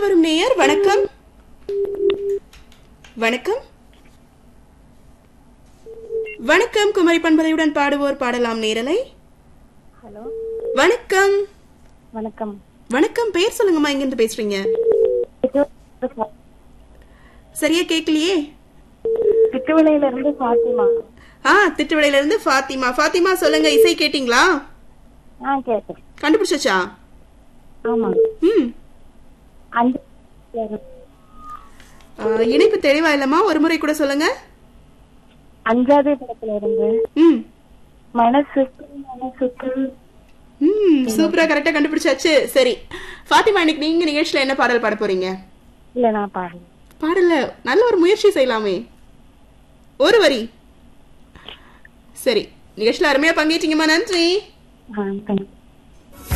வரும் நேயர் வணக்கம் வணக்கம் வணக்கம் குமரி பண்பலையுடன் பாடுவோர் பாடலாம் நேரலை ஹலோ வணக்கம் வணக்கம் வணக்கம் பேர் சொல்லுங்கம்மா எங்கிருந்து பேசுறீங்க சரியா கேட்கலையே திட்டுவிலையில இருந்து ஃபாத்திமா ஆ திட்டுவிடையில இருந்து ஃபாத்திமா ஃபாத்திமா சொல்லுங்க இசை கேட்டிங்களா ஆ கேட்டேன் கண்டுபிடிச்சாச்சா ஆமா ம் அஞ்சு ஆ, இணைப்பு தெளிவா இல்லம்மா ஒரு முறை கூட சொல்லுங்க அஞ்சாவது படத்துல இருந்து ம் மனசுக்கு மனசுக்கு ம் சூப்பரா கரெக்டா கண்டுபிடிச்சாச்சு சரி ஃபாத்திமா இன்னைக்கு நீங்க நிகழ்ச்சியில என்ன பாடல் பாட போறீங்க இல்ல நான் பாடுறேன் பாடல நல்ல ஒரு முயற்சி செய்யலாமே ஒரு வரி சரி நிகழ்ச்சியில அருமையா பங்கேற்றீங்கம்மா நன்றி ஆ தேங்க்யூ